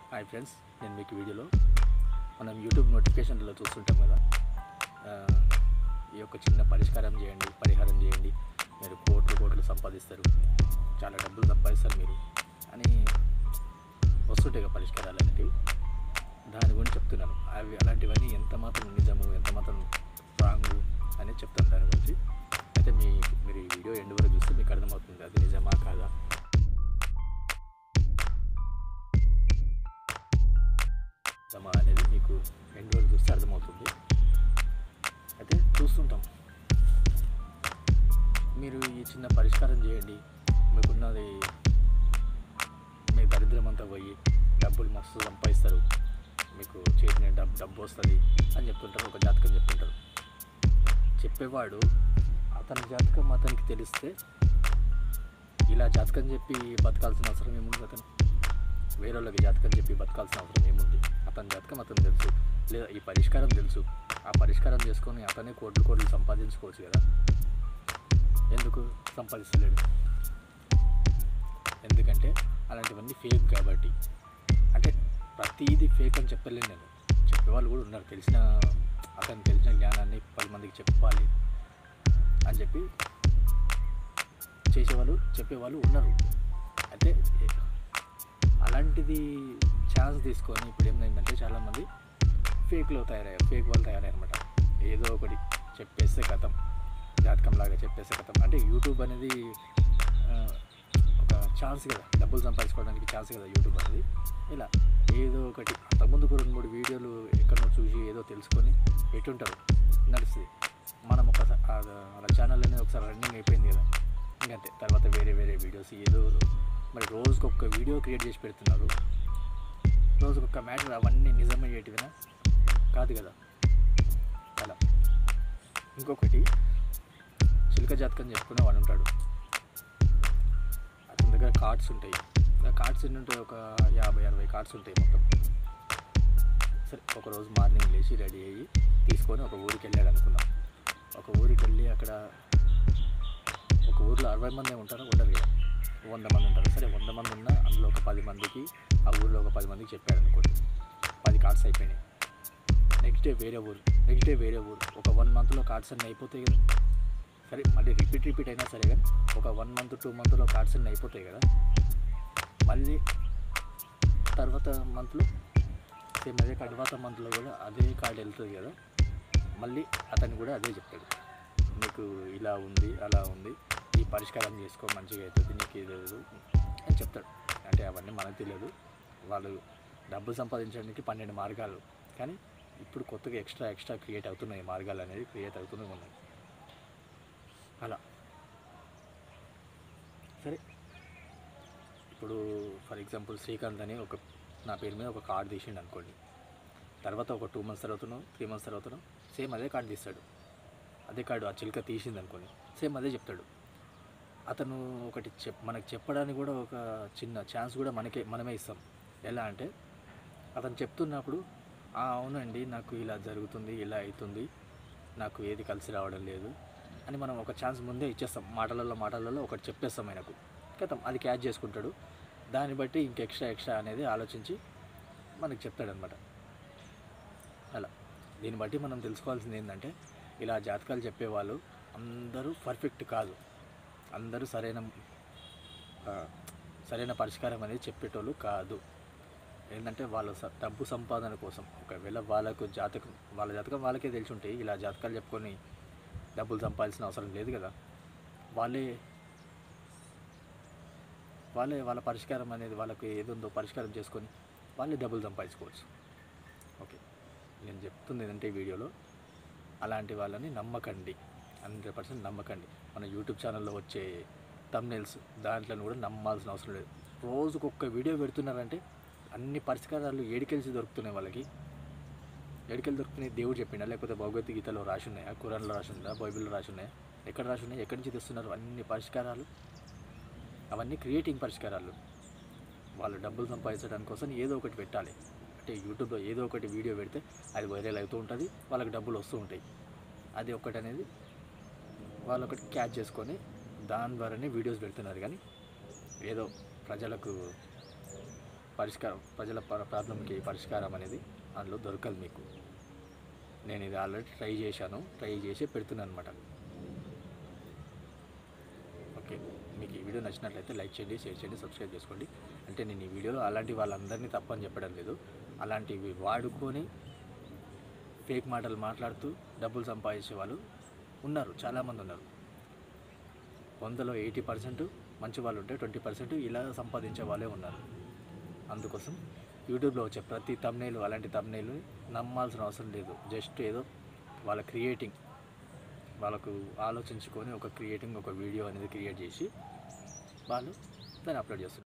hi friends నేను మీకు వీడియోలో మనం యూట్యూబ్ నోటిఫికేషన్లో చూస్తుంటాం కదా ఆ, ఈ యొక్క చిన్న పరిష్కారం చేయండి పరిహారం చేయండి మీరు కోట్లు కోట్లు సంపాదిస్తారు చాలా డబ్బులు సంపాదిస్తారు మీరు అని వస్తుంటాయి కదా పరిష్కారాలు అనేటివి దాని గురించి చెప్తున్నాను అవి అలాంటివన్నీ ఎంత మాత్రం నిజము ఎంత మాత్రం రాంగు అనేది చెప్తాను దాని గురించి అయితే మీ మీరు ఈ వీడియో ఎండ్ వరకు చూస్తే మీకు అర్థమవుతుంది అది నిజమా కాదా నిజమా అనేది మీకు ఎండ్ వరకు చూస్తే అర్థమవుతుంది అయితే చూస్తుంటాం మీరు ఈ చిన్న పరిష్కారం చేయండి మీకున్నది మీ దరిద్రం అంతా పోయి డబ్బులు మస్తు సంపాదిస్తారు మీకు చేసిన డబ్బు డబ్బు వస్తుంది అని చెప్తుంటారు ఒక జాతకం చెప్తుంటారు చెప్పేవాడు అతని జాతకం అతనికి తెలిస్తే ఇలా జాతకం చెప్పి బతకాల్సిన అవసరం ఏముంది అతను వేరే వాళ్ళకి జాతకం చెప్పి బతకాల్సిన అవసరం ఏముంది అతని జాతకం అతను తెలుసు లేదా ఈ పరిష్కారం తెలుసు ఆ పరిష్కారం చేసుకొని అతనే కోట్లు కోట్లు సంపాదించుకోవచ్చు కదా ఎందుకు సంపాదిస్తలేడు ఎందుకంటే అలాంటివన్నీ ఫేక్ కాబట్టి అంటే ప్రతిదీ ఫేక్ అని చెప్పలేను నేను చెప్పేవాళ్ళు కూడా ఉన్నారు తెలిసిన అతను తెలిసిన జ్ఞానాన్ని పది మందికి చెప్పాలి అని చెప్పి చేసేవాళ్ళు చెప్పేవాళ్ళు ఉన్నారు అయితే అలాంటిది ఛాన్స్ తీసుకొని ఇప్పుడు ఏమైందంటే చాలామంది ఫేక్లో తయారయ్యారు ఫేక్ వాళ్ళు తయారయ్యారు అనమాట ఏదో ఒకటి చెప్పేస్తే కథం జాతకం లాగా చెప్పేస్తే కథం అంటే యూట్యూబ్ అనేది ఆ, ఒక ఛాన్స్ కదా డబ్బులు సంపాదించుకోవడానికి ఛాన్స్ కదా యూట్యూబ్ అనేది ఇలా ఏదో ఒకటి అంతకుముందుకు రెండు మూడు వీడియోలు ఎక్కడో చూసి ఏదో తెలుసుకొని పెట్టుంటారు నడుస్తుంది మనం ఒకసారి వాళ్ళ ఛానల్ అనేది ఒకసారి రన్నింగ్ అయిపోయింది కదా ఇంకంతే తర్వాత వేరే వేరే వీడియోస్ ఏదో మరి రోజుకి ఒక్క వీడియో క్రియేట్ చేసి పెడుతున్నారు రోజుకి ఒక్క మ్యాటర్ అవన్నీ నిజమయ్యేటివినా కాదు కదా అలా ఇంకొకటి చిలుక జాతకం చెప్పుకునే వాడు ఉంటాడు అతని దగ్గర కార్డ్స్ ఉంటాయి ఆ కార్డ్స్ ఎన్ని ఉంటాయి ఒక యాభై అరవై కార్డ్స్ ఉంటాయి మొత్తం సరే ఒకరోజు మార్నింగ్ లేచి రెడీ అయ్యి తీసుకొని ఒక ఊరికి వెళ్ళాడు అనుకున్నాం ఒక ఊరికి వెళ్ళి అక్కడ ఒక ఊర్లో అరవై మంది ఉంటారు ఉండరు కదా వంద మంది ఉంటారు సరే వంద మంది ఉన్నా అందులో ఒక పది మందికి ఆ ఊర్లో ఒక పది మందికి చెప్పాడు అనుకోండి పది కార్డ్స్ అయిపోయినాయి నెక్స్ట్ డే వేరే ఊరు నెక్స్ట్ డే వేరే ఊరు ఒక వన్ మంత్లో కార్డ్స్ అన్నీ అయిపోతాయి కదా సరే మళ్ళీ రిపీట్ రిపీట్ అయినా సరే కానీ ఒక వన్ మంత్ టూ మంత్లో కార్డ్స్ అన్నీ అయిపోతాయి కదా మళ్ళీ తర్వాత మంత్లో సేమ్ అదే తర్వాత మంత్లో కూడా అదే కార్డ్ వెళ్తుంది కదా మళ్ళీ అతను కూడా అదే చెప్తాడు నీకు ఇలా ఉంది అలా ఉంది ఈ పరిష్కారం చేసుకో మంచిగా అవుతుంది నీకు ఇది లేదు అని చెప్తాడు అంటే అవన్నీ మనకు తెలియదు వాళ్ళు డబ్బులు సంపాదించడానికి పన్నెండు మార్గాలు కానీ ఇప్పుడు కొత్తగా ఎక్స్ట్రా ఎక్స్ట్రా క్రియేట్ అవుతున్నాయి మార్గాలు అనేది క్రియేట్ అవుతూనే ఉన్నాయి అలా సరే ఇప్పుడు ఫర్ ఎగ్జాంపుల్ శ్రీకాంత్ అని ఒక నా పేరు మీద ఒక కార్డు తీసిండు అనుకోండి తర్వాత ఒక టూ మంత్స్ తర్వాతనో త్రీ మంత్స్ తర్వాతనో సేమ్ అదే కార్డు తీస్తాడు అదే కార్డు ఆ చిలుక తీసింది అనుకోండి సేమ్ అదే చెప్తాడు అతను ఒకటి చెప్ మనకు చెప్పడానికి కూడా ఒక చిన్న ఛాన్స్ కూడా మనకే మనమే ఇస్తాం ఎలా అంటే అతను చెప్తున్నప్పుడు "ఆ, అవునండి నాకు ఇలా జరుగుతుంది ఇలా అవుతుంది నాకు ఏది కలిసి రావడం లేదు అని మనం ఒక ఛాన్స్ ముందే ఇచ్చేస్తాం మాటలలో మాటలలో ఒకటి చెప్పేస్తాం ఆయనకు కథం అది క్యాచ్ చేసుకుంటాడు దాన్ని బట్టి ఇంక ఎక్స్ట్రా ఎక్స్ట్రా అనేది ఆలోచించి మనకి చెప్తాడనమాట అలా దీన్ని బట్టి మనం తెలుసుకోవాల్సింది ఏంటంటే ఇలా జాతకాలు చెప్పేవాళ్ళు అందరూ పర్ఫెక్ట్ కాదు అందరూ సరైన ఆ, సరైన పరిష్కారం అనేది చెప్పేటోళ్ళు కాదు ఏంటంటే వాళ్ళ స- డబ్బు సంపాదన కోసం ఒకవేళ వాళ్ళకు జాతకం వాళ్ళ జాతకం వాళ్ళకే తెలిసి ఉంటాయి ఇలా జాతకాలు చెప్పుకొని డబ్బులు సంపాదించిన అవసరం లేదు కదా వాళ్ళే వాళ్ళే వాళ్ళ పరిష్కారం అనేది వాళ్ళకి ఏది ఉందో పరిష్కారం చేసుకొని వాళ్ళే డబ్బులు సంపాదించుకోవచ్చు ఓకే నేను చెప్తుంది ఏంటంటే ఈ వీడియోలో అలాంటి వాళ్ళని నమ్మకండి హండ్రెడ్ పర్సెంట్ నమ్మకండి మన యూట్యూబ్ ఛానల్లో వచ్చే తమ్నెల్స్ దాంట్లో కూడా నమ్మాల్సిన అవసరం లేదు రోజుకు ఒక్క వీడియో పెడుతున్నారంటే అన్ని పరిష్కారాలు ఏడికెలిసి దొరుకుతున్నాయి వాళ్ళకి ఏడికెళ్ళి దొరుకుతున్నాయి దేవుడు చెప్పిండా లేకపోతే భగవద్గీతలో రాసి ఉన్నాయా ఖురాన్లో రాసి ఉందా బైబిల్లో రాసి ఉన్నాయా ఎక్కడ రాసి ఉన్నాయి ఎక్కడి నుంచి తెస్తున్నారు అన్ని పరిష్కారాలు అవన్నీ క్రియేటింగ్ పరిష్కారాలు వాళ్ళు డబ్బులు సంపాదించడానికి కోసం ఏదో ఒకటి పెట్టాలి అంటే యూట్యూబ్లో ఏదో ఒకటి వీడియో పెడితే అది వైరల్ అవుతూ ఉంటుంది వాళ్ళకి డబ్బులు వస్తూ ఉంటాయి అది ఒకటి అనేది వాళ్ళు ఒకటి క్యాచ్ చేసుకొని దాని ద్వారానే వీడియోస్ పెడుతున్నారు కానీ ఏదో ప్రజలకు పరిష్కారం ప్రజల ప్ర- ప్రాబ్లంకి పరిష్కారం అనేది అందులో దొరకదు మీకు నేను ఇది ఆల్రెడీ ట్రై చేశాను ట్రై చేసి పెడుతున్నాను అనమాట ఓకే మీకు ఈ వీడియో నచ్చినట్లయితే లైక్ చేయండి షేర్ చేయండి సబ్స్క్రైబ్ చేసుకోండి అంటే నేను ఈ వీడియోలో అలాంటి వాళ్ళందరినీ తప్పని చెప్పడం లేదు అలాంటివి వాడుకొని ఫేక్ మాటలు మాట్లాడుతూ డబ్బులు సంపాదించే వాళ్ళు ఉన్నారు చాలామంది ఉన్నారు వందలో ఎయిటీ పర్సెంట్ మంచి వాళ్ళు ఉంటే ట్వంటీ పర్సెంట్ ఇలా సంపాదించే వాళ్ళే ఉన్నారు అందుకోసం యూట్యూబ్లో వచ్చే ప్రతి తమ్నేలు అలాంటి తమ్నేలు నమ్మాల్సిన అవసరం లేదు జస్ట్ ఏదో వాళ్ళ క్రియేటింగ్ వాళ్ళకు ఆలోచించుకొని ఒక క్రియేటింగ్ ఒక వీడియో అనేది క్రియేట్ చేసి వాళ్ళు దాన్ని అప్లోడ్ చేస్తారు